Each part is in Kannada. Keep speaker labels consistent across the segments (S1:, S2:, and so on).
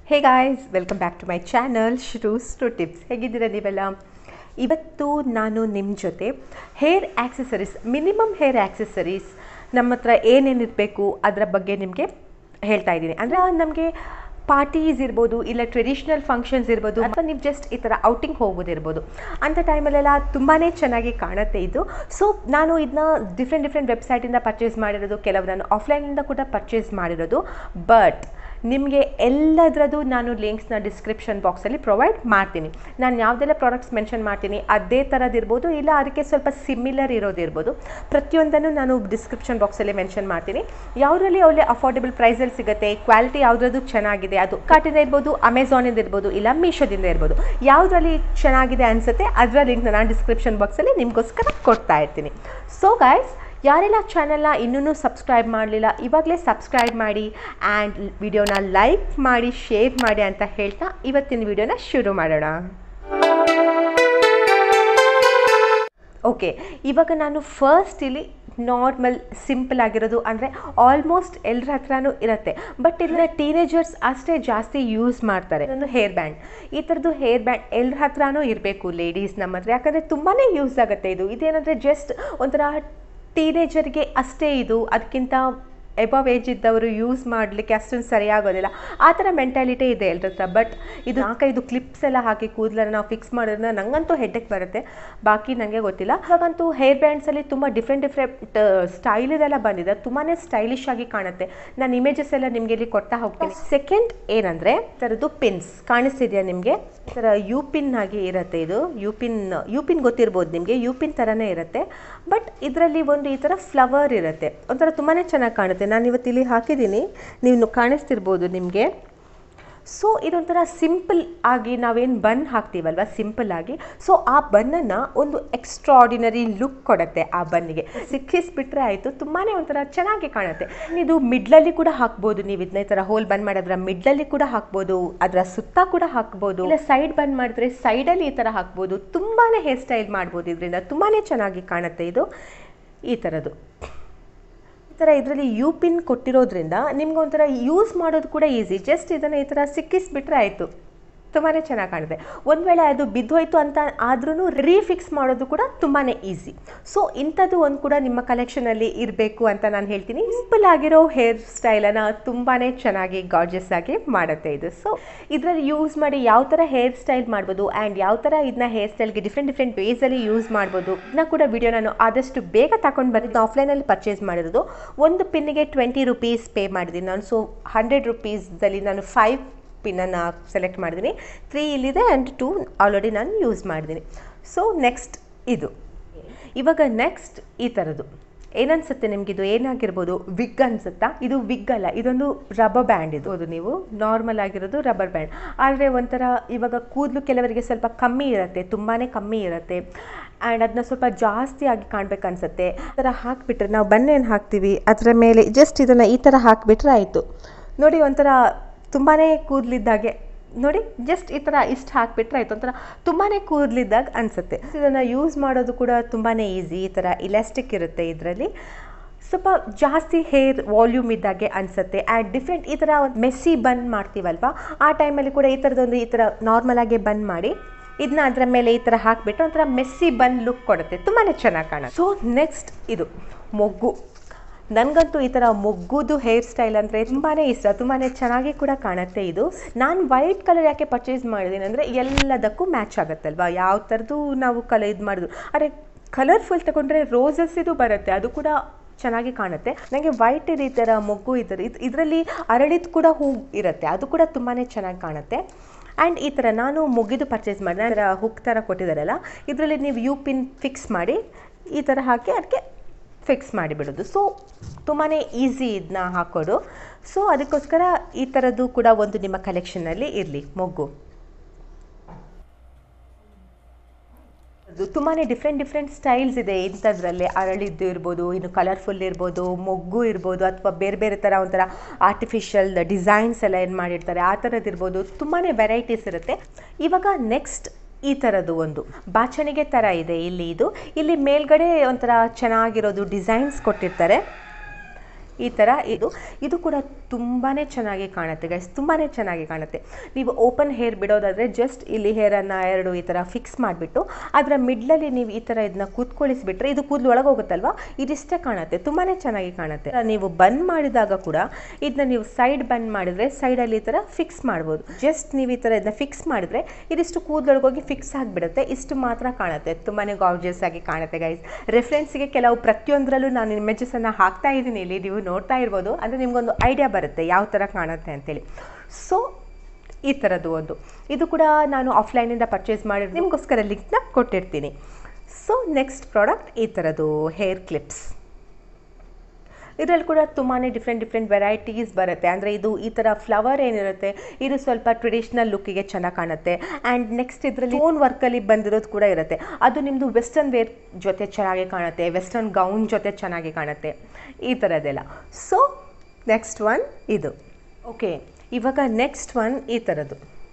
S1: hey guys welcome back to my channel Shru's to tips ಹೇಗಿದ್ದೀರಾ ನೀವೆಲ್ಲ ಇವತ್ತು ನಾನು ನಿಮ್ಮ ಜೊತೆ hair accessories minimum hair accessories ನಮ್ಮ ಹತ್ರ ಏನೇನು ಇರಬೇಕು ಅದರ ಬಗ್ಗೆ ನಿಮಗೆ ಹೇಳ್ತಾ ಇದ್ದೀನಿ ಅಂದರೆ ನಮಗೆ ಪಾರ್ಟೀಸ್ ಇರ್ಬೋದು ಇಲ್ಲ ಟ್ರೆಡಿಷ್ನಲ್ ಫಂಕ್ಷನ್ಸ್ ಇರ್ಬೋದು ಅಥವಾ ನೀವು ಜಸ್ಟ್ ಈ ಥರ ಔಟಿಂಗ್ ಹೋಗೋದಿರ್ಬೋದು ಅಂಥ ಟೈಮಲ್ಲೆಲ್ಲ ತುಂಬಾ ಚೆನ್ನಾಗಿ ಕಾಣುತ್ತೆ ಇದು ಸೊ ನಾನು ಇದನ್ನ ಡಿಫ್ರೆಂಟ್ ಡಿಫ್ರೆಂಟ್ ವೆಬ್ಸೈಟಿಂದ ಪರ್ಚೇಸ್ ಮಾಡಿರೋದು ಕೆಲವು ನಾನು ಆಫ್ಲೈನಿಂದ ಕೂಡ ಪರ್ಚೇಸ್ ಮಾಡಿರೋದು ಬಟ್ ನಿಮಗೆ ಎಲ್ಲದರದ್ದು ನಾನು ಲಿಂಕ್ಸ್ನ ಡಿಸ್ಕ್ರಿಪ್ಷನ್ ಬಾಕ್ಸಲ್ಲಿ ಪ್ರೊವೈಡ್ ಮಾಡ್ತೀನಿ ನಾನು ಯಾವುದೆಲ್ಲ ಪ್ರಾಡಕ್ಟ್ಸ್ ಮೆನ್ಷನ್ ಮಾಡ್ತೀನಿ ಅದೇ ಥರದಿರ್ಬೋದು ಇಲ್ಲ ಅದಕ್ಕೆ ಸ್ವಲ್ಪ ಸಿಮಿಲರ್ ಇರೋದಿರ್ಬೋದು ಪ್ರತಿಯೊಂದನ್ನು ನಾನು ಡಿಸ್ಕ್ರಿಪ್ಷನ್ ಬಾಕ್ಸಲ್ಲಿ ಮೆನ್ಷನ್ ಮಾಡ್ತೀನಿ ಯಾವುದರಲ್ಲಿ ಒಳ್ಳೆ ಅಫೋರ್ಡೆಬಲ್ ಪ್ರೈಸಲ್ಲಿ ಸಿಗುತ್ತೆ ಕ್ವಾಲಿಟಿ ಯಾವುದ್ರದ್ದು ಚೆನ್ನಾಗಿದೆ ಅದು ಕಾಟಿಂದ ಇರ್ಬೋದು ಅಮೆಝಾನಿಂದ ಇರ್ಬೋದು ಇಲ್ಲ ಮೀಶೋದಿಂದ ಇರ್ಬೋದು ಯಾವುದರಲ್ಲಿ ಚೆನ್ನಾಗಿದೆ ಅನಿಸುತ್ತೆ ಅದರ ಲಿಂಕ್ನ ನಾನು ಡಿಸ್ಕ್ರಿಪ್ಷನ್ ಬಾಕ್ಸಲ್ಲಿ ನಿಮಗೋಸ್ಕರ ಕೊಡ್ತಾ ಇರ್ತೀನಿ ಸೊ ಗಾಯ್ಸ್ ಯಾರೆಲ್ಲ ಚಾನಲ್ನ ಇನ್ನೂ ಸಬ್ಸ್ಕ್ರೈಬ್ ಮಾಡಲಿಲ್ಲ ಇವಾಗಲೇ ಸಬ್ಸ್ಕ್ರೈಬ್ ಮಾಡಿ ಆ್ಯಂಡ್ ವಿಡಿಯೋನ ಲೈಕ್ ಮಾಡಿ ಶೇರ್ ಮಾಡಿ ಅಂತ ಹೇಳ್ತಾ ಇವತ್ತಿನ ವಿಡಿಯೋನ ಶುರು ಮಾಡೋಣ ಓಕೆ ಇವಾಗ ನಾನು ಫಸ್ಟ್ ಇಲ್ಲಿ ನಾರ್ಮಲ್ ಸಿಂಪಲ್ ಆಗಿರೋದು ಅಂದರೆ ಆಲ್ಮೋಸ್ಟ್ ಎಲ್ಲರ ಹತ್ರನೂ ಇರುತ್ತೆ ಬಟ್ ಇದನ್ನ ಟೀನೇಜರ್ಸ್ ಅಷ್ಟೇ ಜಾಸ್ತಿ ಯೂಸ್ ಮಾಡ್ತಾರೆ ಒಂದು ಹೇರ್ ಬ್ಯಾಂಡ್ ಈ ಥರದ್ದು ಹೇರ್ ಬ್ಯಾಂಡ್ ಎಲ್ಲರ ಹತ್ರನೂ ಇರಬೇಕು ಲೇಡೀಸ್ ನಮ್ಮ ಹತ್ರ ಯಾಕಂದರೆ ತುಂಬಾ ಯೂಸ್ ಆಗುತ್ತೆ ಇದು ಇದೇನಂದರೆ ಜಸ್ಟ್ ಒಂಥರ ಟೀನೇಜರ್ಗೆ ಅಷ್ಟೇ ಇದು ಅದಕ್ಕಿಂತ ಎಬವ್ ಏಜ್ ಇದ್ದವರು ಯೂಸ್ ಮಾಡಲಿಕ್ಕೆ ಅಷ್ಟೊಂದು ಸರಿಯಾಗೋದಿಲ್ಲ ಆ ಥರ ಮೆಂಟಾಲಿಟಿ ಇದೆ ಎಲ್ಲರ ಹತ್ರ ಬಟ್ ಇದು ನಾಲ್ಕೈದು ಕ್ಲಿಪ್ಸ್ ಎಲ್ಲ ಹಾಕಿ ಕೂದಲನ್ನು ನಾವು ಫಿಕ್ಸ್ ಮಾಡೋದ್ರಿಂದ ನನಗಂತೂ ಹೆಡ್ಡಕ್ಕೆ ಬರುತ್ತೆ ಬಾಕಿ ನನಗೆ ಗೊತ್ತಿಲ್ಲ ಇವಾಗಂತೂ ಹೇರ್ ಬ್ಯಾಂಡ್ಸಲ್ಲಿ ತುಂಬ ಡಿಫ್ರೆಂಟ್ ಡಿಫ್ರೆಂಟ್ ಸ್ಟೈಲಿದೆಲ್ಲ ಬಂದಿದೆ ತುಂಬಾ ಸ್ಟೈಲಿಶ್ ಆಗಿ ಕಾಣುತ್ತೆ ನಾನು ಇಮೇಜಸ್ ಎಲ್ಲ ನಿಮಗೆ ಇಲ್ಲಿ ಕೊಡ್ತಾ ಹೋಗ್ತೀನಿ ಸೆಕೆಂಡ್ ಏನಂದರೆ ಥರದ್ದು ಪಿನ್ಸ್ ಕಾಣಿಸ್ತಿದೆಯಾ ನಿಮಗೆ ಈ ಥರ ಯು ಪಿನ್ ಆಗಿ ಇರುತ್ತೆ ಇದು ಯು ಪಿನ್ ಯು ಪಿನ್ ಗೊತ್ತಿರ್ಬೋದು ನಿಮಗೆ ಯು ಪಿನ್ ಥರನೇ ಇರುತ್ತೆ ಬಟ್ ಇದರಲ್ಲಿ ಒಂದು ಈ ಥರ ಫ್ಲವರ್ ಇರುತ್ತೆ ಒಂಥರ ತುಂಬಾ ಚೆನ್ನಾಗಿ ಕಾಣುತ್ತೆ ನಾನು ಇವತ್ತು ಇಲ್ಲಿ ಹಾಕಿದ್ದೀನಿ ನೀವು ಕಾಣಿಸ್ತಿರ್ಬೋದು ನಿಮಗೆ ಸೊ ಇದೊಂಥರ ಸಿಂಪಲ್ ಆಗಿ ನಾವೇನು ಬನ್ ಹಾಕ್ತೀವಲ್ವ ಸಿಂಪಲ್ ಆಗಿ ಸೊ ಆ ಬನ್ನನ್ನು ಒಂದು ಎಕ್ಸ್ಟ್ರಾಡಿನರಿ ಲುಕ್ ಕೊಡುತ್ತೆ ಆ ಬನ್ನಿಗೆ ಸಿಕ್ಕಿಸ್ಬಿಟ್ರೆ ಆಯಿತು ತುಂಬಾ ಒಂಥರ ಚೆನ್ನಾಗಿ ಕಾಣುತ್ತೆ ಇದು ಮಿಡ್ಲಲ್ಲಿ ಕೂಡ ಹಾಕ್ಬೋದು ನೀವು ಇದನ್ನ ಈ ಥರ ಹೋಲ್ ಬನ್ ಮಾಡೋದ್ರ ಮಿಡ್ಲಲ್ಲಿ ಕೂಡ ಹಾಕ್ಬೋದು ಅದರ ಸುತ್ತ ಕೂಡ ಹಾಕ್ಬೋದು ಇಲ್ಲ ಸೈಡ್ ಬನ್ ಮಾಡಿದ್ರೆ ಸೈಡಲ್ಲಿ ಈ ಥರ ಹಾಕ್ಬೋದು ತುಂಬಾ ಹೇರ್ ಸ್ಟೈಲ್ ಮಾಡ್ಬೋದು ಇದರಿಂದ ತುಂಬಾ ಚೆನ್ನಾಗಿ ಕಾಣುತ್ತೆ ಇದು ಈ ಥರದ್ದು ಈ ಥರ ಇದರಲ್ಲಿ ಯು ಪಿನ್ ಕೊಟ್ಟಿರೋದ್ರಿಂದ ನಿಮ್ಗೆ ಒಂಥರ ಯೂಸ್ ಮಾಡೋದು ಕೂಡ ಈಸಿ ಜಸ್ಟ್ ಇದನ್ನು ಈ ಥರ ಸಿಕ್ಕಿಸ್ಬಿಟ್ರೆ ಆಯಿತು ತುಂಬಾ ಚೆನ್ನಾಗಿ ಕಾಣುತ್ತೆ ಒಂದು ವೇಳೆ ಅದು ಬಿದ್ದೋಯ್ತು ಅಂತ ಆದ್ರೂ ರೀಫಿಕ್ಸ್ ಮಾಡೋದು ಕೂಡ ತುಂಬಾ ಈಸಿ ಸೊ ಇಂಥದ್ದು ಒಂದು ಕೂಡ ನಿಮ್ಮ ಕಲೆಕ್ಷನಲ್ಲಿ ಇರಬೇಕು ಅಂತ ನಾನು ಹೇಳ್ತೀನಿ ಸಿಂಪಲ್ ಆಗಿರೋ ಹೇರ್ ಸ್ಟೈಲನ್ನು ತುಂಬಾ ಚೆನ್ನಾಗಿ ಗಾರ್ಜಸ್ ಆಗಿ ಮಾಡುತ್ತೆ ಇದು ಸೊ ಇದರಲ್ಲಿ ಯೂಸ್ ಮಾಡಿ ಯಾವ ಥರ ಹೇರ್ ಸ್ಟೈಲ್ ಮಾಡ್ಬೋದು ಆ್ಯಂಡ್ ಯಾವ ಥರ ಇದನ್ನ ಹೇರ್ ಸ್ಟೈಲ್ಗೆ ಡಿಫ್ರೆಂಟ್ ಡಿಫ್ರೆಂಟ್ ವೇಸಲ್ಲಿ ಯೂಸ್ ಮಾಡ್ಬೋದು ಇದನ್ನ ಕೂಡ ವಿಡಿಯೋ ನಾನು ಆದಷ್ಟು ಬೇಗ ತಗೊಂಡು ಬಂದಿದ್ದು ಆಫ್ಲೈನಲ್ಲಿ ಪರ್ಚೇಸ್ ಮಾಡಿರೋದು ಒಂದು ಪಿನ್ನಿಗೆ ಟ್ವೆಂಟಿ ರುಪೀಸ್ ಪೇ ಮಾಡಿದ್ದೀನಿ ನಾನು ಸೊ ಹಂಡ್ರೆಡ್ ರುಪೀಸ್ದಲ್ಲಿ ನಾನು ಫೈವ್ ಪಿನ್ನನ್ನು ಸೆಲೆಕ್ಟ್ ಮಾಡಿದ್ದೀನಿ ತ್ರೀ ಇಲ್ಲಿದೆ ಆ್ಯಂಡ್ ಟೂ ಆಲ್ರೆಡಿ ನಾನು ಯೂಸ್ ಮಾಡಿದ್ದೀನಿ ಸೊ ನೆಕ್ಸ್ಟ್ ಇದು ಇವಾಗ ನೆಕ್ಸ್ಟ್ ಈ ಥರದ್ದು ಏನನ್ಸುತ್ತೆ ನಿಮ್ಗೆ ಇದು ಏನಾಗಿರ್ಬೋದು ವಿಗ್ ಅನ್ಸುತ್ತಾ ಇದು ವಿಗ್ ಅಲ್ಲ ಇದೊಂದು ರಬ್ಬರ್ ಬ್ಯಾಂಡ್ ಇದು ಅದು ನೀವು ನಾರ್ಮಲ್ ಆಗಿರೋದು ರಬ್ಬರ್ ಬ್ಯಾಂಡ್ ಆದರೆ ಒಂಥರ ಇವಾಗ ಕೂದಲು ಕೆಲವರಿಗೆ ಸ್ವಲ್ಪ ಕಮ್ಮಿ ಇರುತ್ತೆ ತುಂಬಾ ಕಮ್ಮಿ ಇರುತ್ತೆ ಆ್ಯಂಡ್ ಅದನ್ನ ಸ್ವಲ್ಪ ಜಾಸ್ತಿ ಆಗಿ ಕಾಣ್ಬೇಕನ್ಸುತ್ತೆ ಆ ಥರ ಹಾಕಿಬಿಟ್ರೆ ನಾವು ಬನ್ನೇನು ಹಾಕ್ತೀವಿ ಅದರ ಮೇಲೆ ಜಸ್ಟ್ ಇದನ್ನು ಈ ಥರ ಹಾಕಿಬಿಟ್ರೆ ಆಯಿತು ನೋಡಿ ಒಂಥರ ತುಂಬಾ ಕೂದಲಿದ್ದಾಗೆ ನೋಡಿ ಜಸ್ಟ್ ಈ ಥರ ಇಷ್ಟು ಹಾಕಿಬಿಟ್ರೆ ಆಯಿತು ಒಂಥರ ತುಂಬಾ ಕೂದಲಿದ್ದಾಗ ಅನಿಸುತ್ತೆ ಇದನ್ನು ಯೂಸ್ ಮಾಡೋದು ಕೂಡ ತುಂಬಾ ಈಸಿ ಈ ಥರ ಇಲಾಸ್ಟಿಕ್ ಇರುತ್ತೆ ಇದರಲ್ಲಿ ಸ್ವಲ್ಪ ಜಾಸ್ತಿ ಹೇರ್ ವಾಲ್ಯೂಮ್ ಇದ್ದಾಗೆ ಅನಿಸುತ್ತೆ ಆ್ಯಂಡ್ ಡಿಫ್ರೆಂಟ್ ಈ ಥರ ಒಂದು ಮೆಸ್ಸಿ ಬನ್ ಮಾಡ್ತೀವಲ್ವ ಆ ಟೈಮಲ್ಲಿ ಕೂಡ ಈ ಥರದೊಂದು ಈ ಥರ ನಾರ್ಮಲಾಗಿ ಬನ್ ಮಾಡಿ ಇದನ್ನ ಅದರ ಮೇಲೆ ಈ ಥರ ಹಾಕಿಬಿಟ್ರೆ ಒಂಥರ ಮೆಸ್ಸಿ ಬನ್ ಲುಕ್ ಕೊಡುತ್ತೆ ತುಂಬಾ ಚೆನ್ನಾಗಿ ಕಾಣುತ್ತೆ ಸೊ ನೆಕ್ಸ್ಟ್ ಇದು ಮೊಗ್ಗು ನನಗಂತೂ ಈ ಥರ ಮೊಗ್ಗುದು ಹೇರ್ ಸ್ಟೈಲ್ ಅಂದರೆ ತುಂಬಾ ಇಷ್ಟ ತುಂಬಾ ಚೆನ್ನಾಗಿ ಕೂಡ ಕಾಣುತ್ತೆ ಇದು ನಾನು ವೈಟ್ ಕಲರ್ ಯಾಕೆ ಪರ್ಚೇಸ್ ಮಾಡಿದ್ದೀನಿ ಅಂದರೆ ಎಲ್ಲದಕ್ಕೂ ಮ್ಯಾಚ್ ಆಗುತ್ತಲ್ವಾ ಯಾವ ಥರದ್ದು ನಾವು ಕಲರ್ ಇದು ಮಾಡೋದು ಅರೆ ಕಲರ್ಫುಲ್ ತಗೊಂಡ್ರೆ ರೋಸಸ್ ಇದು ಬರುತ್ತೆ ಅದು ಕೂಡ ಚೆನ್ನಾಗಿ ಕಾಣುತ್ತೆ ನನಗೆ ವೈಟ್ ಇದೆ ಈ ಥರ ಮೊಗ್ಗು ಇದ್ದರೆ ಇದು ಇದರಲ್ಲಿ ಅರಳಿದ ಕೂಡ ಹೂ ಇರುತ್ತೆ ಅದು ಕೂಡ ತುಂಬಾ ಚೆನ್ನಾಗಿ ಕಾಣುತ್ತೆ ಆ್ಯಂಡ್ ಈ ಥರ ನಾನು ಮುಗಿದು ಪರ್ಚೇಸ್ ಮಾಡಿದೆ ಅದರ ಹುಕ್ ಥರ ಕೊಟ್ಟಿದ್ದಾರಲ್ಲ ಇದರಲ್ಲಿ ನೀವು ಯು ಪಿನ್ ಫಿಕ್ಸ್ ಮಾಡಿ ಈ ಥರ ಹಾಕಿ ಅದಕ್ಕೆ ಫಿಕ್ಸ್ ಮಾಡಿಬಿಡೋದು ಸೊ ತುಂಬಾ ಈಸಿ ಇದನ್ನ ಹಾಕೋದು ಸೊ ಅದಕ್ಕೋಸ್ಕರ ಈ ಥರದ್ದು ಕೂಡ ಒಂದು ನಿಮ್ಮ ಕಲೆಕ್ಷನಲ್ಲಿ ಇರಲಿ ಮೊಗ್ಗು ತುಂಬಾ ಡಿಫ್ರೆಂಟ್ ಡಿಫ್ರೆಂಟ್ ಸ್ಟೈಲ್ಸ್ ಇದೆ ಇಂಥದ್ರಲ್ಲಿ ಅರಳಿದ್ದು ಇರ್ಬೋದು ಇನ್ನು ಕಲರ್ಫುಲ್ ಇರ್ಬೋದು ಮೊಗ್ಗು ಇರ್ಬೋದು ಅಥವಾ ಬೇರೆ ಬೇರೆ ಥರ ಒಂಥರ ಆರ್ಟಿಫಿಷಿಯಲ್ ಡಿಸೈನ್ಸ್ ಎಲ್ಲ ಏನು ಮಾಡಿರ್ತಾರೆ ಆ ಥರದ್ದು ಇರ್ಬೋದು ತುಂಬಾ ವೆರೈಟೀಸ್ ಇರುತ್ತೆ ಇವಾಗ ನೆಕ್ಸ್ಟ್ ಈ ಥರದ್ದು ಒಂದು ಬಾಚಣಿಗೆ ಥರ ಇದೆ ಇಲ್ಲಿ ಇದು ಇಲ್ಲಿ ಮೇಲ್ಗಡೆ ಒಂಥರ ಚೆನ್ನಾಗಿರೋದು ಡಿಸೈನ್ಸ್ ಕೊಟ್ಟಿರ್ತಾರೆ ಈ ಥರ ಇದು ಇದು ಕೂಡ ತುಂಬಾ ಚೆನ್ನಾಗಿ ಕಾಣುತ್ತೆ ಗೈಸ್ ತುಂಬಾ ಚೆನ್ನಾಗಿ ಕಾಣುತ್ತೆ ನೀವು ಓಪನ್ ಹೇರ್ ಬಿಡೋದಾದರೆ ಜಸ್ಟ್ ಇಲ್ಲಿ ಹೇರನ್ನು ಎರಡು ಈ ಥರ ಫಿಕ್ಸ್ ಮಾಡಿಬಿಟ್ಟು ಅದರ ಮಿಡ್ಲಲ್ಲಿ ನೀವು ಈ ಥರ ಇದನ್ನ ಕೂತ್ಕೊಳಿಸ್ಬಿಟ್ರೆ ಇದು ಕೂದಲು ಒಳಗೆ ಹೋಗುತ್ತಲ್ವಾ ಇದಿಷ್ಟೇ ಕಾಣುತ್ತೆ ತುಂಬಾ ಚೆನ್ನಾಗಿ ಕಾಣುತ್ತೆ ನೀವು ಬಂದ್ ಮಾಡಿದಾಗ ಕೂಡ ಇದನ್ನ ನೀವು ಸೈಡ್ ಬಂದ್ ಮಾಡಿದರೆ ಸೈಡಲ್ಲಿ ಈ ಥರ ಫಿಕ್ಸ್ ಮಾಡ್ಬೋದು ಜಸ್ಟ್ ನೀವು ಈ ಥರ ಇದನ್ನ ಫಿಕ್ಸ್ ಮಾಡಿದ್ರೆ ಇದಿಷ್ಟು ಕೂದಲೊಳಗೋಗಿ ಫಿಕ್ಸ್ ಆಗಿಬಿಡುತ್ತೆ ಇಷ್ಟು ಮಾತ್ರ ಕಾಣುತ್ತೆ ತುಂಬಾ ಗಾರ್ಜಿಯಸ್ ಆಗಿ ಕಾಣುತ್ತೆ ಗೈಸ್ ರೆಫರೆನ್ಸ್ಗೆ ಕೆಲವು ಪ್ರತಿಯೊಂದರಲ್ಲೂ ನಾನು ಇಮೇಜಸನ್ನು ಹಾಕ್ತಾ ಇದ್ದೀನಿ ಇಲ್ಲಿ ನೀವು ನೋಡ್ತಾ ಇರ್ಬೋದು ಅಂದರೆ ನಿಮ್ಗೊಂದು ಐಡಿಯಾ ಬರುತ್ತೆ ಯಾವ ಥರ ಕಾಣುತ್ತೆ ಅಂತೇಳಿ ಸೊ ಈ ಥರದ್ದು ಒಂದು ಇದು ಕೂಡ ನಾನು ಆಫ್ಲೈನಿಂದ ಪರ್ಚೇಸ್ ಮಾಡಿದ್ದು ನಿಮಗೋಸ್ಕರ ಲಿಂಕ್ನ ಕೊಟ್ಟಿರ್ತೀನಿ ಸೊ ನೆಕ್ಸ್ಟ್ ಪ್ರಾಡಕ್ಟ್ ಈ ಥರದ್ದು ಹೇರ್ ಕ್ಲಿಪ್ಸ್ ಇದರಲ್ಲಿ ಕೂಡ ತುಂಬಾ ಡಿಫ್ರೆಂಟ್ ಡಿಫ್ರೆಂಟ್ ವೆರೈಟೀಸ್ ಬರುತ್ತೆ ಅಂದರೆ ಇದು ಈ ಥರ ಫ್ಲವರ್ ಏನಿರುತ್ತೆ ಇದು ಸ್ವಲ್ಪ ಟ್ರೆಡಿಷ್ನಲ್ ಲುಕ್ಕಿಗೆ ಚೆನ್ನಾಗಿ ಕಾಣುತ್ತೆ ಆ್ಯಂಡ್ ನೆಕ್ಸ್ಟ್ ಇದರಲ್ಲಿ ಓನ್ ವರ್ಕಲ್ಲಿ ಬಂದಿರೋದು ಕೂಡ ಇರುತ್ತೆ ಅದು ನಿಮ್ಮದು ವೆಸ್ಟರ್ನ್ ವೇರ್ ಜೊತೆ ಚೆನ್ನಾಗಿ ಕಾಣುತ್ತೆ ವೆಸ್ಟರ್ನ್ ಗೌನ್ ಜೊತೆ ಚೆನ್ನಾಗಿ ಕಾಣುತ್ತೆ ಈ ಥರದ್ದೆಲ್ಲ ಸೊ ನೆಕ್ಸ್ಟ್ ಒನ್ ಇದು ಓಕೆ ಇವಾಗ ನೆಕ್ಸ್ಟ್ ಒನ್ ಈ ಥರದ್ದು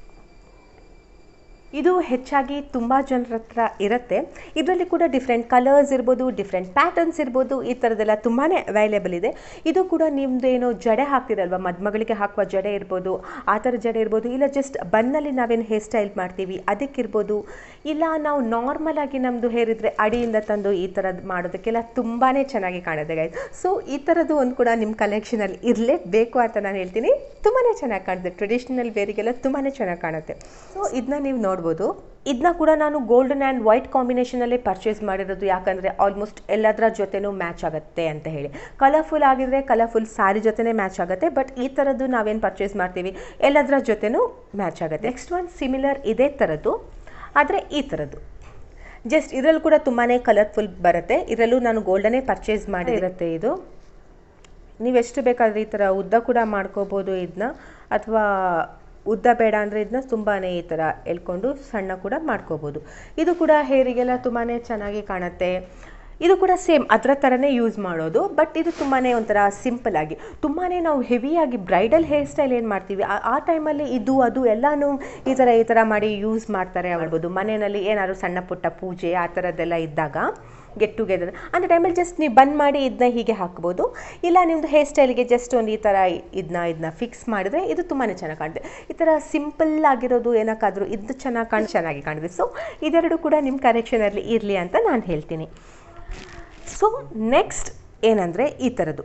S1: ಇದು ಹೆಚ್ಚಾಗಿ ತುಂಬ ಜನರ ಹತ್ರ ಇರುತ್ತೆ ಇದರಲ್ಲಿ ಕೂಡ ಡಿಫ್ರೆಂಟ್ ಕಲರ್ಸ್ ಇರ್ಬೋದು ಡಿಫ್ರೆಂಟ್ ಪ್ಯಾಟರ್ನ್ಸ್ ಇರ್ಬೋದು ಈ ಥರದ್ದೆಲ್ಲ ತುಂಬಾ ಅವೈಲೇಬಲ್ ಇದೆ ಇದು ಕೂಡ ನಿಮ್ಮದು ಏನೋ ಜಡೆ ಹಾಕ್ತಿರಲ್ವ ಮದುಮಗಳಿಗೆ ಹಾಕುವ ಜಡೆ ಇರ್ಬೋದು ಆ ಥರ ಜಡೆ ಇರ್ಬೋದು ಇಲ್ಲ ಜಸ್ಟ್ ಬನ್ನಲ್ಲಿ ನಾವೇನು ಹೇರ್ ಸ್ಟೈಲ್ ಮಾಡ್ತೀವಿ ಅದಕ್ಕಿರ್ಬೋದು ಇಲ್ಲ ನಾವು ನಾರ್ಮಲ್ ಆಗಿ ನಮ್ಮದು ಹೇರ್ ಇದ್ದರೆ ಅಡಿಯಿಂದ ತಂದು ಈ ಥರದ್ದು ಮಾಡೋದಕ್ಕೆಲ್ಲ ತುಂಬಾ ಚೆನ್ನಾಗಿ ಕಾಣುತ್ತೆ ಗೈಸ್ ಸೊ ಈ ಥರದ್ದು ಒಂದು ಕೂಡ ನಿಮ್ಮ ಕಲೆಕ್ಷನಲ್ಲಿ ಇರಲೇಬೇಕು ಅಂತ ನಾನು ಹೇಳ್ತೀನಿ ತುಂಬಾ ಚೆನ್ನಾಗಿ ಕಾಣುತ್ತೆ ಟ್ರೆಡಿಷ್ನಲ್ ವೇರಿಗೆಲ್ಲ ತುಂಬಾ ಚೆನ್ನಾಗಿ ಕಾಣುತ್ತೆ ಸೊ ಇದನ್ನ ನೀವು ನೋಡ್ಬೋದು ಇದನ್ನ ಕೂಡ ನಾನು ಗೋಲ್ಡನ್ ಆ್ಯಂಡ್ ವೈಟ್ ಕಾಂಬಿನೇಷನಲ್ಲೇ ಪರ್ಚೇಸ್ ಮಾಡಿರೋದು ಯಾಕಂದರೆ ಆಲ್ಮೋಸ್ಟ್ ಎಲ್ಲದರ ಜೊತೆನೂ ಮ್ಯಾಚ್ ಆಗುತ್ತೆ ಅಂತ ಹೇಳಿ ಕಲರ್ಫುಲ್ ಆಗಿದ್ರೆ ಕಲರ್ಫುಲ್ ಸ್ಯಾರಿ ಜೊತೆನೇ ಮ್ಯಾಚ್ ಆಗುತ್ತೆ ಬಟ್ ಈ ಥರದ್ದು ನಾವೇನು ಪರ್ಚೇಸ್ ಮಾಡ್ತೀವಿ ಎಲ್ಲದರ ಜೊತೆನೂ ಮ್ಯಾಚ್ ಆಗುತ್ತೆ ನೆಕ್ಸ್ಟ್ ಒನ್ ಸಿಮಿಲರ್ ಇದೇ ಥರದ್ದು ಆದರೆ ಈ ಥರದ್ದು ಜಸ್ಟ್ ಇದರಲ್ಲೂ ಕೂಡ ತುಂಬಾ ಕಲರ್ಫುಲ್ ಬರುತ್ತೆ ಇದರಲ್ಲೂ ನಾನು ಗೋಲ್ಡನ್ನೇ ಪರ್ಚೇಸ್ ಮಾಡಿರುತ್ತೆ ಇದು ನೀವೆಷ್ಟು ಬೇಕಾದರೆ ಈ ಥರ ಉದ್ದ ಕೂಡ ಮಾಡ್ಕೋಬೋದು ಇದನ್ನ ಅಥವಾ ಉದ್ದ ಬೇಡ ಅಂದರೆ ಇದನ್ನ ತುಂಬಾ ಈ ಥರ ಎಳ್ಕೊಂಡು ಸಣ್ಣ ಕೂಡ ಮಾಡ್ಕೋಬೋದು ಇದು ಕೂಡ ಹೇರಿಗೆಲ್ಲ ತುಂಬಾ ಚೆನ್ನಾಗಿ ಕಾಣುತ್ತೆ ಇದು ಕೂಡ ಸೇಮ್ ಅದರ ಥರನೇ ಯೂಸ್ ಮಾಡೋದು ಬಟ್ ಇದು ತುಂಬಾ ಒಂಥರ ಸಿಂಪಲ್ ಆಗಿ ತುಂಬಾ ನಾವು ಹೆವಿಯಾಗಿ ಬ್ರೈಡಲ್ ಹೇರ್ ಸ್ಟೈಲ್ ಏನು ಮಾಡ್ತೀವಿ ಆ- ಆ ಟೈಮಲ್ಲಿ ಇದು ಅದು ಎಲ್ಲನೂ ಈ ಥರ ಈ ಥರ ಮಾಡಿ ಯೂಸ್ ಮಾಡ್ತಾರೆ ಆಗ್ಬೋದು ಮನೆಯಲ್ಲಿ ಏನಾದ್ರು ಸಣ್ಣ ಪುಟ್ಟ ಪೂಜೆ ಆ ಥರದ್ದೆಲ್ಲ ಇದ್ದಾಗ ಗೆಟ್ ಟುಗೆದರ್ ಅಂಥ ಟೈಮಲ್ಲಿ ಜಸ್ಟ್ ನೀವು ಬಂದ್ ಮಾಡಿ ಇದನ್ನ ಹೀಗೆ ಹಾಕ್ಬೋದು ಇಲ್ಲ ನಿಮ್ಮದು ಹೇರ್ ಸ್ಟೈಲ್ಗೆ ಜಸ್ಟ್ ಒಂದು ಈ ಥರ ಇದನ್ನ ಇದನ್ನ ಫಿಕ್ಸ್ ಮಾಡಿದ್ರೆ ಇದು ತುಂಬಾ ಚೆನ್ನಾಗಿ ಕಾಣುತ್ತೆ ಈ ಥರ ಸಿಂಪಲ್ ಆಗಿರೋದು ಏನಕ್ಕಾದರೂ ಇದು ಚೆನ್ನಾಗಿ ಕಾಣ್ ಚೆನ್ನಾಗಿ ಕಾಣುತ್ತೆ ಸೊ ಇದೆರಡು ಕೂಡ ನಿಮ್ಮ ಕರೆಕ್ಷನಲ್ಲಿ ಇರಲಿ ಅಂತ ನಾನು ಹೇಳ್ತೀನಿ ಸೊ ನೆಕ್ಸ್ಟ್ ಏನಂದರೆ ಈ ಥರದ್ದು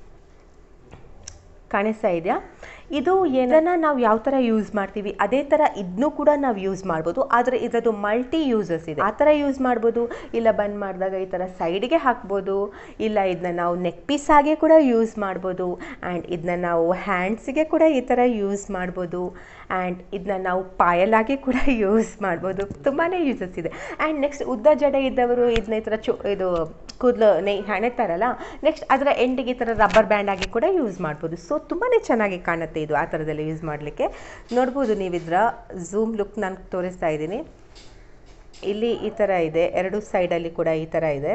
S1: ಕಾಣಿಸ್ತಾ ಇದೆಯಾ ಇದು ಏನನ್ನ ನಾವು ಯಾವ ಥರ ಯೂಸ್ ಮಾಡ್ತೀವಿ ಅದೇ ಥರ ಇದನ್ನೂ ಕೂಡ ನಾವು ಯೂಸ್ ಮಾಡ್ಬೋದು ಆದರೆ ಇದರದ್ದು ಮಲ್ಟಿ ಯೂಸಸ್ ಇದೆ ಆ ಥರ ಯೂಸ್ ಮಾಡ್ಬೋದು ಇಲ್ಲ ಬಂದ್ ಮಾಡಿದಾಗ ಈ ಥರ ಸೈಡ್ಗೆ ಹಾಕ್ಬೋದು ಇಲ್ಲ ಇದನ್ನ ನಾವು ನೆಕ್ ಪೀಸ್ ಆಗಿ ಕೂಡ ಯೂಸ್ ಮಾಡ್ಬೋದು ಆ್ಯಂಡ್ ಇದನ್ನ ನಾವು ಹ್ಯಾಂಡ್ಸಿಗೆ ಕೂಡ ಈ ಥರ ಯೂಸ್ ಮಾಡ್ಬೋದು ಆ್ಯಂಡ್ ಇದನ್ನ ನಾವು ಪಾಯಲಾಗಿ ಕೂಡ ಯೂಸ್ ಮಾಡ್ಬೋದು ತುಂಬಾ ಯೂಸಸ್ ಇದೆ ಆ್ಯಂಡ್ ನೆಕ್ಸ್ಟ್ ಉದ್ದ ಜಡೆ ಇದ್ದವರು ಇದನ್ನ ಈ ಥರ ಚು ಇದು ಕೂದಲು ನೆ ಹೆಣೆತಾರಲ್ಲ ನೆಕ್ಸ್ಟ್ ಅದರ ಎಂಡಿಗೆ ಈ ಥರ ರಬ್ಬರ್ ಬ್ಯಾಂಡ್ ಆಗಿ ಕೂಡ ಯೂಸ್ ಮಾಡ್ಬೋದು ಸೊ ತುಂಬಾ ಚೆನ್ನಾಗಿ ಕಾಣುತ್ತೆ ಇದು ಆ ಥರದೆಲ್ಲ ಯೂಸ್ ಮಾಡಲಿಕ್ಕೆ ನೋಡ್ಬೋದು ನೀವಿದ್ರ ಝೂಮ್ ಲುಕ್ ನಾನು ತೋರಿಸ್ತಾ ಇದ್ದೀನಿ ಇಲ್ಲಿ ಈ ಥರ ಇದೆ ಎರಡು ಸೈಡಲ್ಲಿ ಕೂಡ ಈ ಥರ ಇದೆ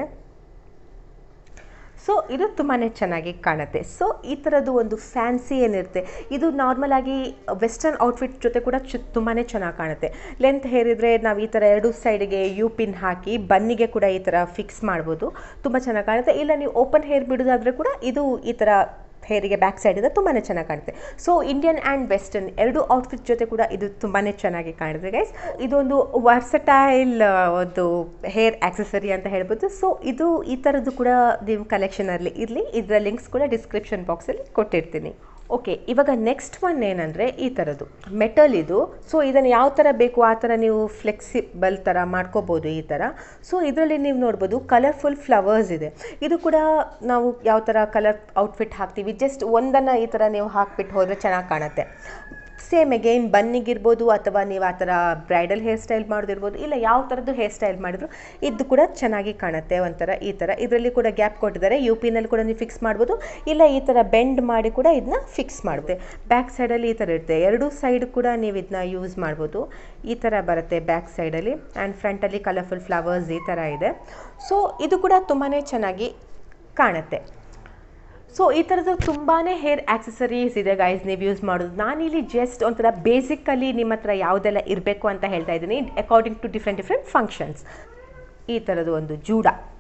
S1: ಸೊ ಇದು ತುಂಬಾ ಚೆನ್ನಾಗಿ ಕಾಣುತ್ತೆ ಸೊ ಈ ಥರದ್ದು ಒಂದು ಫ್ಯಾನ್ಸಿ ಏನಿರುತ್ತೆ ಇದು ನಾರ್ಮಲ್ ಆಗಿ ವೆಸ್ಟರ್ನ್ ಔಟ್ಫಿಟ್ ಜೊತೆ ಕೂಡ ಚು ತುಂಬಾ ಚೆನ್ನಾಗಿ ಕಾಣುತ್ತೆ ಲೆಂತ್ ಹೇರ್ ಇದ್ದರೆ ನಾವು ಈ ಥರ ಎರಡು ಸೈಡಿಗೆ ಯು ಪಿನ್ ಹಾಕಿ ಬನ್ನಿಗೆ ಕೂಡ ಈ ಥರ ಫಿಕ್ಸ್ ಮಾಡ್ಬೋದು ತುಂಬ ಚೆನ್ನಾಗಿ ಕಾಣುತ್ತೆ ಇಲ್ಲ ನೀವು ಓಪನ್ ಹೇರ್ ಬಿಡೋದಾದರೆ ಕೂಡ ಇದು ಈ ಥರ ಹೇರಿಗೆ ಬ್ಯಾಕ್ ಸೈಡ್ ಇದೆ ತುಂಬಾ ಚೆನ್ನಾಗಿ ಕಾಣುತ್ತೆ ಸೊ ಇಂಡಿಯನ್ ಆ್ಯಂಡ್ ವೆಸ್ಟರ್ನ್ ಎರಡು ಔಟ್ಫಿಟ್ ಜೊತೆ ಕೂಡ ಇದು ತುಂಬಾ ಚೆನ್ನಾಗಿ ಕಾಣುತ್ತೆ ಗೈಸ್ ಇದೊಂದು ವರ್ಸಟೈಲ್ ಒಂದು ಹೇರ್ ಆಕ್ಸೆಸರಿ ಅಂತ ಹೇಳ್ಬೋದು ಸೊ ಇದು ಈ ಥರದ್ದು ಕೂಡ ನಿಮ್ಮ ಕಲೆಕ್ಷನಲ್ಲಿ ಇರಲಿ ಇದರ ಲಿಂಕ್ಸ್ ಕೂಡ ಡಿಸ್ಕ್ರಿಪ್ಷನ್ ಬಾಕ್ಸಲ್ಲಿ ಕೊಟ್ಟಿರ್ತೀನಿ ಓಕೆ ಇವಾಗ ನೆಕ್ಸ್ಟ್ ಒನ್ ಏನಂದರೆ ಈ ಥರದ್ದು ಮೆಟಲ್ ಇದು ಸೊ ಇದನ್ನು ಯಾವ ಥರ ಬೇಕು ಆ ಥರ ನೀವು ಫ್ಲೆಕ್ಸಿಬಲ್ ಥರ ಮಾಡ್ಕೋಬೋದು ಈ ಥರ ಸೊ ಇದರಲ್ಲಿ ನೀವು ನೋಡ್ಬೋದು ಕಲರ್ಫುಲ್ ಫ್ಲವರ್ಸ್ ಇದೆ ಇದು ಕೂಡ ನಾವು ಯಾವ ಥರ ಕಲರ್ ಔಟ್ಫಿಟ್ ಹಾಕ್ತೀವಿ ಜಸ್ಟ್ ಒಂದನ್ನು ಈ ಥರ ನೀವು ಹಾಕ್ಬಿಟ್ಟು ಹೋದರೆ ಚೆನ್ನಾಗಿ ಕಾಣುತ್ತೆ ಸೇಮ್ ಅಗೈನ್ ಬನ್ನಿಗಿರ್ಬೋದು ಅಥವಾ ನೀವು ಆ ಥರ ಬ್ರೈಡಲ್ ಹೇರ್ ಸ್ಟೈಲ್ ಮಾಡೋದಿರ್ಬೋದು ಇಲ್ಲ ಯಾವ ಥರದ್ದು ಹೇರ್ ಸ್ಟೈಲ್ ಮಾಡಿದ್ರು ಇದು ಕೂಡ ಚೆನ್ನಾಗಿ ಕಾಣುತ್ತೆ ಒಂಥರ ಈ ಥರ ಇದರಲ್ಲಿ ಕೂಡ ಗ್ಯಾಪ್ ಕೊಟ್ಟಿದ್ದಾರೆ ಯು ಪಿನಲ್ಲಿ ಕೂಡ ನೀವು ಫಿಕ್ಸ್ ಮಾಡ್ಬೋದು ಇಲ್ಲ ಈ ಥರ ಬೆಂಡ್ ಮಾಡಿ ಕೂಡ ಇದನ್ನ ಫಿಕ್ಸ್ ಮಾಡುತ್ತೆ ಬ್ಯಾಕ್ ಸೈಡಲ್ಲಿ ಈ ಥರ ಇರುತ್ತೆ ಎರಡೂ ಸೈಡ್ ಕೂಡ ನೀವು ಇದನ್ನ ಯೂಸ್ ಮಾಡ್ಬೋದು ಈ ಥರ ಬರುತ್ತೆ ಬ್ಯಾಕ್ ಸೈಡಲ್ಲಿ ಆ್ಯಂಡ್ ಫ್ರಂಟಲ್ಲಿ ಕಲರ್ಫುಲ್ ಫ್ಲವರ್ಸ್ ಈ ಥರ ಇದೆ ಸೊ ಇದು ಕೂಡ ತುಂಬಾ ಚೆನ್ನಾಗಿ ಕಾಣುತ್ತೆ ಸೊ ಈ ಥರದ್ದು ತುಂಬಾ ಹೇರ್ ಆಕ್ಸೆಸರೀಸ್ ಇದೆ ಗೈಸ್ ನೀವು ಯೂಸ್ ಮಾಡೋದು ನಾನಿಲ್ಲಿ ಜಸ್ಟ್ ಒಂಥರ ಬೇಸಿಕಲ್ಲಿ ನಿಮ್ಮ ಹತ್ರ ಯಾವುದೆಲ್ಲ ಇರಬೇಕು ಅಂತ ಹೇಳ್ತಾ ಇದ್ದೀನಿ according to different different functions ಈ ಥರದ್ದು ಒಂದು ಜೂಡ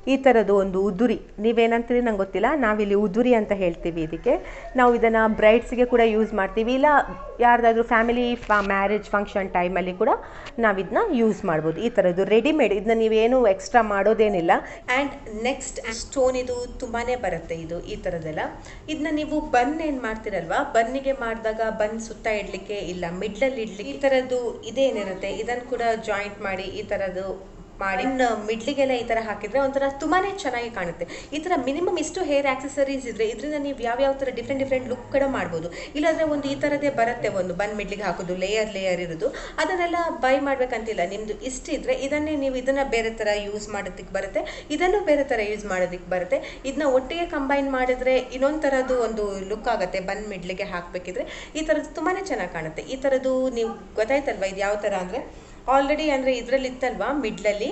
S1: ಈ ಥರದ್ದು ಒಂದು ಉದುರಿ ನೀವೇನಂತೀರಿ ನಂಗೆ ಗೊತ್ತಿಲ್ಲ ನಾವಿಲ್ಲಿ ಉದುರಿ ಅಂತ ಹೇಳ್ತೀವಿ ಇದಕ್ಕೆ ನಾವು ಇದನ್ನು ಬ್ರೈಡ್ಸ್ಗೆ ಕೂಡ ಯೂಸ್ ಮಾಡ್ತೀವಿ ಇಲ್ಲ ಯಾರ್ದಾದ್ರೂ ಫ್ಯಾಮಿಲಿ ಫಾ ಮ್ಯಾರೇಜ್ ಫಂಕ್ಷನ್ ಟೈಮಲ್ಲಿ ಕೂಡ ನಾವು ಇದನ್ನ ಯೂಸ್ ಮಾಡ್ಬೋದು ಈ ಥರದ್ದು ರೆಡಿಮೇಡ್ ಇದನ್ನ ನೀವೇನು ಎಕ್ಸ್ಟ್ರಾ ಮಾಡೋದೇನಿಲ್ಲ ಆ್ಯಂಡ್ ನೆಕ್ಸ್ಟ್ ಸ್ಟೋನ್ ಇದು ತುಂಬಾ ಬರುತ್ತೆ ಇದು ಈ ಥರದ್ದೆಲ್ಲ ಇದನ್ನ ನೀವು ಬನ್ ಏನು ಮಾಡ್ತೀರಲ್ವಾ ಬನ್ನಿಗೆ ಮಾಡಿದಾಗ ಬನ್ ಸುತ್ತ ಇಡಲಿಕ್ಕೆ ಇಲ್ಲ ಮಿಡ್ಲಲ್ಲಿ ಇಡ್ಲಿಕ್ಕೆ ಈ ಥರದ್ದು ಇದೇನಿರುತ್ತೆ ಇದನ್ನು ಕೂಡ ಜಾಯಿಂಟ್ ಮಾಡಿ ಈ ಥರದ್ದು ಮಾಡಿ ಮಿಡ್ಲಿಗೆಲ್ಲ ಈ ಥರ ಹಾಕಿದ್ರೆ ಒಂಥರ ತುಂಬಾ ಚೆನ್ನಾಗಿ ಕಾಣುತ್ತೆ ಈ ಥರ ಮಿನಿಮಮ್ ಇಷ್ಟು ಹೇರ್ ಆಕ್ಸೆಸರೀಸ್ ಇದ್ರೆ ಇದರಿಂದ ನೀವು ಯಾವ್ಯಾವ ಥರ ಡಿಫ್ರೆಂಟ್ ಡಿಫ್ರೆಂಟ್ ಲುಕ್ ಕೂಡ ಮಾಡ್ಬೋದು ಇಲ್ಲಾಂದರೆ ಒಂದು ಈ ಥರದೇ ಬರುತ್ತೆ ಒಂದು ಬನ್ ಮಿಡ್ಲಿಗೆ ಹಾಕೋದು ಲೇಯರ್ ಲೇಯರ್ ಇರೋದು ಅದನ್ನೆಲ್ಲ ಬೈ ಮಾಡ್ಬೇಕಂತಿಲ್ಲ ನಿಮ್ಮದು ಇಷ್ಟಿದ್ರೆ ಇದನ್ನೇ ನೀವು ಇದನ್ನ ಬೇರೆ ಥರ ಯೂಸ್ ಮಾಡೋದಕ್ಕೆ ಬರುತ್ತೆ ಇದನ್ನು ಬೇರೆ ಥರ ಯೂಸ್ ಮಾಡೋದಕ್ಕೆ ಬರುತ್ತೆ ಇದನ್ನ ಒಟ್ಟಿಗೆ ಕಂಬೈನ್ ಮಾಡಿದ್ರೆ ಇನ್ನೊಂದು ಥರದ್ದು ಒಂದು ಲುಕ್ ಆಗುತ್ತೆ ಬನ್ ಮಿಡ್ಲಿಗೆ ಹಾಕಬೇಕಿದ್ರೆ ಈ ಥರದ್ದು ತುಂಬಾ ಚೆನ್ನಾಗಿ ಕಾಣುತ್ತೆ ಈ ಥರದ್ದು ನೀವು ಗೊತ್ತಾಯ್ತಲ್ವಾ ಇದು ಯಾವ ಥರ ಅಂದರೆ ಆಲ್ರೆಡಿ ಅಂದರೆ ಇದರಲ್ಲಿ ಇತ್ತಲ್ವಾ ಮಿಡ್ಲಲ್ಲಿ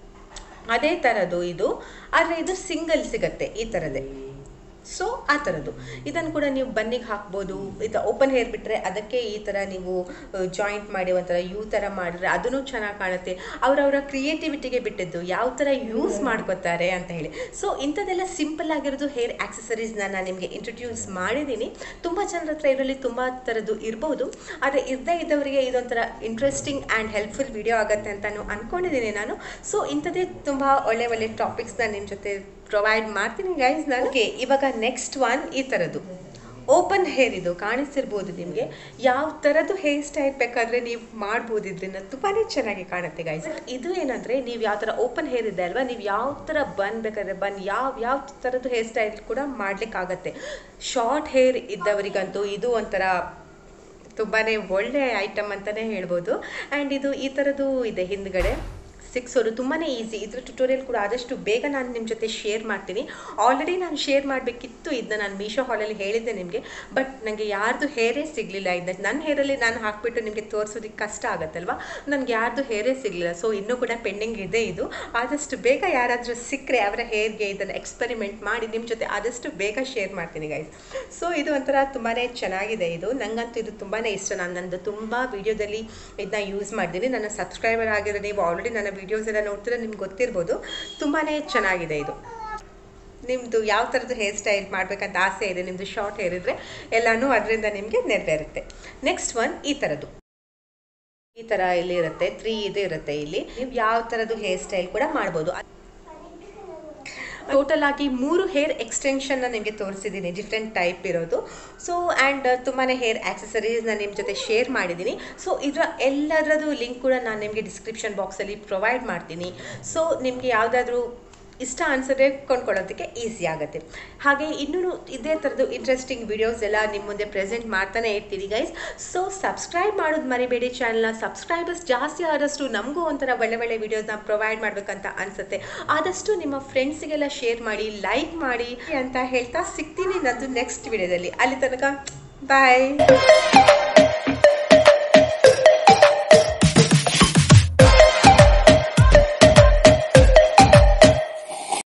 S1: ಅದೇ ಥರದ್ದು ಇದು ಆದರೆ ಇದು ಸಿಂಗಲ್ ಸಿಗತ್ತೆ ಈ ಥರದೇ ಸೊ ಆ ಥರದ್ದು ಇದನ್ನು ಕೂಡ ನೀವು ಬನ್ನಿಗೆ ಹಾಕ್ಬೋದು ಇದು ಓಪನ್ ಹೇರ್ ಬಿಟ್ಟರೆ ಅದಕ್ಕೆ ಈ ಥರ ನೀವು ಜಾಯಿಂಟ್ ಮಾಡಿ ಒಂಥರ ಯೂ ಥರ ಮಾಡಿದ್ರೆ ಅದೂ ಚೆನ್ನಾಗಿ ಕಾಣುತ್ತೆ ಅವರವರ ಕ್ರಿಯೇಟಿವಿಟಿಗೆ ಬಿಟ್ಟಿದ್ದು ಯಾವ ಥರ ಯೂಸ್ ಮಾಡ್ಕೋತಾರೆ ಅಂತ ಹೇಳಿ ಸೊ ಇಂಥದ್ದೆಲ್ಲ ಸಿಂಪಲ್ ಆಗಿರೋದು ಹೇರ್ ಆಕ್ಸೆಸರೀಸ್ನ ನಾನು ನಿಮಗೆ ಇಂಟ್ರೊಡ್ಯೂಸ್ ಮಾಡಿದ್ದೀನಿ ತುಂಬ ಜನರ ಹತ್ರ ಇದರಲ್ಲಿ ತುಂಬ ಥರದ್ದು ಇರ್ಬೋದು ಆದರೆ ಇರದೇ ಇದ್ದವರಿಗೆ ಇದೊಂಥರ ಇಂಟ್ರೆಸ್ಟಿಂಗ್ ಆ್ಯಂಡ್ ಹೆಲ್ಪ್ಫುಲ್ ವಿಡಿಯೋ ಆಗುತ್ತೆ ಅಂತಾನು ಅಂದ್ಕೊಂಡಿದ್ದೀನಿ ನಾನು ಸೊ ಇಂಥದ್ದೇ ತುಂಬ ಒಳ್ಳೆ ಒಳ್ಳೆ ಟಾಪಿಕ್ಸ್ನ ನಿಮ್ಮ ಜೊತೆ ಪ್ರೊವೈಡ್ ಮಾಡ್ತೀನಿ ಗೈಸ್ ನಾನು ಓಕೆ ಇವಾಗ ನೆಕ್ಸ್ಟ್ ಒನ್ ಈ ಥರದ್ದು ಓಪನ್ ಹೇರ್ ಇದು ಕಾಣಿಸ್ತಿರ್ಬೋದು ನಿಮಗೆ ಯಾವ ಥರದ್ದು ಹೇರ್ ಸ್ಟೈಲ್ ಬೇಕಾದರೆ ನೀವು ಮಾಡ್ಬೋದು ಇದರಿಂದ ತುಂಬಾ ಚೆನ್ನಾಗಿ ಕಾಣುತ್ತೆ ಗೈಸ್ ಇದು ಏನಂದರೆ ನೀವು ಯಾವ ಥರ ಓಪನ್ ಹೇರ್ ಇದೆ ಅಲ್ವಾ ನೀವು ಯಾವ ಥರ ಬನ್ ಬೇಕಾದ್ರೆ ಬನ್ ಯಾವ ಯಾವ ಥರದ್ದು ಹೇರ್ ಸ್ಟೈಲ್ ಕೂಡ ಮಾಡ್ಲಿಕ್ಕಾಗತ್ತೆ ಶಾರ್ಟ್ ಹೇರ್ ಇದ್ದವರಿಗಂತೂ ಇದು ಒಂಥರ ತುಂಬಾ ಒಳ್ಳೆ ಐಟಮ್ ಅಂತಲೇ ಹೇಳ್ಬೋದು ಆ್ಯಂಡ್ ಇದು ಈ ಥರದ್ದು ಇದೆ ಹಿಂದ್ಗಡೆ ಸಿಕ್ಸೋದು ತುಂಬಾ ಈಸಿ ಇದ್ರ ಟ್ಯುಟೋರಿಯಲ್ ಕೂಡ ಆದಷ್ಟು ಬೇಗ ನಾನು ನಿಮ್ಮ ಜೊತೆ ಶೇರ್ ಮಾಡ್ತೀನಿ ಆಲ್ರೆಡಿ ನಾನು ಶೇರ್ ಮಾಡಬೇಕಿತ್ತು ಇದನ್ನ ನಾನು ಮೀಶೋ ಹಾಲಲ್ಲಿ ಹೇಳಿದ್ದೆ ನಿಮಗೆ ಬಟ್ ನನಗೆ ಯಾರ್ದು ಹೇರೇ ಸಿಗಲಿಲ್ಲ ಇದನ್ನ ನನ್ನ ಹೇರಲ್ಲಿ ನಾನು ಹಾಕ್ಬಿಟ್ಟು ನಿಮಗೆ ತೋರಿಸೋದಕ್ಕೆ ಕಷ್ಟ ಆಗುತ್ತಲ್ವಾ ನನಗೆ ಯಾರ್ದು ಹೇರೇ ಸಿಗಲಿಲ್ಲ ಸೊ ಇನ್ನೂ ಕೂಡ ಪೆಂಡಿಂಗ್ ಇದೆ ಇದು ಆದಷ್ಟು ಬೇಗ ಯಾರಾದರೂ ಸಿಕ್ಕರೆ ಅವರ ಹೇರ್ಗೆ ಇದನ್ನು ಎಕ್ಸ್ಪೆರಿಮೆಂಟ್ ಮಾಡಿ ನಿಮ್ಮ ಜೊತೆ ಆದಷ್ಟು ಬೇಗ ಶೇರ್ ಮಾಡ್ತೀನಿ ಗೈಸ್ ಸೊ ಇದು ಒಂಥರ ತುಂಬಾ ಚೆನ್ನಾಗಿದೆ ಇದು ನನಗಂತೂ ಇದು ತುಂಬಾ ಇಷ್ಟ ನಾನು ನಂದು ತುಂಬ ವೀಡಿಯೋದಲ್ಲಿ ಇದನ್ನ ಯೂಸ್ ಮಾಡಿದ್ದೀನಿ ನನ್ನ ಸಬ್ಸ್ಕ್ರೈಬರ್ ಆಗಿರೋ ನೀವು ಆಲ್ರೆಡಿ ನನ್ನ ವೀಡಿಯೋಸ್ ಎಲ್ಲ ನೋಡ್ತಿದ್ರೆ ನಿಮ್ಗೆ ಗೊತ್ತಿರ್ಬೋದು ತುಂಬಾ ಚೆನ್ನಾಗಿದೆ ಇದು ನಿಮ್ಮದು ಯಾವ ಥರದ್ದು ಹೇರ್ ಸ್ಟೈಲ್ ಮಾಡಬೇಕಂತ ಆಸೆ ಇದೆ ನಿಮ್ಮದು ಶಾರ್ಟ್ ಹೇರ್ ಇದ್ದರೆ ಎಲ್ಲನೂ ಅದರಿಂದ ನಿಮಗೆ ನೆರವೇರುತ್ತೆ ನೆಕ್ಸ್ಟ್ ಒನ್ ಈ ಥರದ್ದು ಈ ಥರ ಇಲ್ಲಿ ಇರುತ್ತೆ ತ್ರೀ ಇದು ಇರುತ್ತೆ ಇಲ್ಲಿ ನೀವು ಯಾವ ಥರದ್ದು ಹೇರ್ ಸ್ಟೈಲ್ ಕೂಡ ಮಾಡ್ಬೋದು ಟೋಟಲ್ ಆಗಿ ಮೂರು ಹೇರ್ ಎಕ್ಸ್ಟೆನ್ಷನ್ನ ನಿಮಗೆ ತೋರಿಸಿದ್ದೀನಿ ಡಿಫ್ರೆಂಟ್ ಟೈಪ್ ಇರೋದು ಸೊ ಆ್ಯಂಡ್ ತುಂಬಾ ಹೇರ್ ಆಕ್ಸೆಸರೀಸ್ನ ನಿಮ್ಮ ಜೊತೆ ಶೇರ್ ಮಾಡಿದ್ದೀನಿ ಸೊ ಇದರ ಎಲ್ಲದರದ್ದು ಲಿಂಕ್ ಕೂಡ ನಾನು ನಿಮಗೆ ಡಿಸ್ಕ್ರಿಪ್ಷನ್ ಬಾಕ್ಸಲ್ಲಿ ಪ್ರೊವೈಡ್ ಮಾಡ್ತೀನಿ ಸೊ ನಿಮಗೆ ಯಾವುದಾದ್ರೂ ಇಷ್ಟ ಅನ್ಸಿದ್ರೆ ಕೊಂಡ್ಕೊಳ್ಳೋದಕ್ಕೆ ಈಸಿ ಆಗುತ್ತೆ ಹಾಗೆ ಇನ್ನೂ ಇದೇ ಥರದ್ದು ಇಂಟ್ರೆಸ್ಟಿಂಗ್ ವಿಡಿಯೋಸ್ ಎಲ್ಲ ನಿಮ್ಮ ಮುಂದೆ ಪ್ರೆಸೆಂಟ್ ಮಾಡ್ತಾನೆ ಇರ್ತೀನಿ ಗೈಸ್ ಸೊ ಸಬ್ಸ್ಕ್ರೈಬ್ ಮಾಡೋದು ಮರಿಬೇಡಿ ಚಾನಲ್ನ ಸಬ್ಸ್ಕ್ರೈಬರ್ಸ್ ಜಾಸ್ತಿ ಆದಷ್ಟು ನಮಗೂ ಒಂಥರ ಒಳ್ಳೆ ಒಳ್ಳೆ ವಿಡಿಯೋಸ್ನ ಪ್ರೊವೈಡ್ ಮಾಡಬೇಕಂತ ಅನಿಸುತ್ತೆ ಆದಷ್ಟು ನಿಮ್ಮ ಫ್ರೆಂಡ್ಸಿಗೆಲ್ಲ ಶೇರ್ ಮಾಡಿ ಲೈಕ್ ಮಾಡಿ ಅಂತ ಹೇಳ್ತಾ ಸಿಗ್ತೀನಿ ನಂದು ನೆಕ್ಸ್ಟ್ ವಿಡಿಯೋದಲ್ಲಿ ಅಲ್ಲಿ ತನಕ ಬಾಯ್